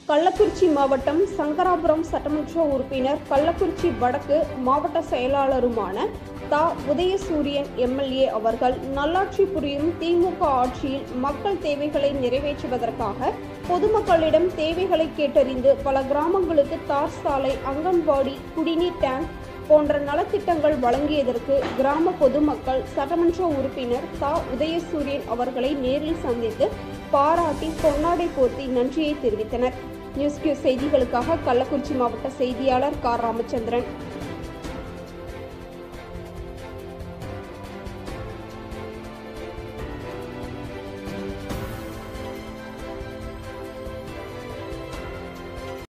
கள்ளக்குறிச்சி மாவட்டம் சங்கராபுரம் சட்டமன்ற உறுப்பினர் கள்ளக்குறிச்சி வடக்கு மாவட்ட செயலாளருமான தா உதயசூரியன் எம்எல்ஏ அவர்கள் நல்லாட்சி புரியும் திமுக ஆட்சியில் மக்கள் தேவைகளை நிறைவேற்றுவதற்காக பொதுமக்களிடம் தேவைகளை கேட்டறிந்து பல கிராமங்களுக்கு தார் சாலை அங்கன்வாடி குடிநீர் டேங்க் போன்ற நலத்திட்டங்கள் வழங்கியதற்கு கிராம பொதுமக்கள் சட்டமன்ற உறுப்பினர் தா உதயசூரியன் அவர்களை நேரில் சந்தித்து பாராட்டி பொன்னாடை போர்த்தி நன்றியை தெரிவித்தனர் நியூஸ் கியூ செய்திகளுக்காக கள்ளக்குறிச்சி மாவட்ட செய்தியாளர் கா ராமச்சந்திரன்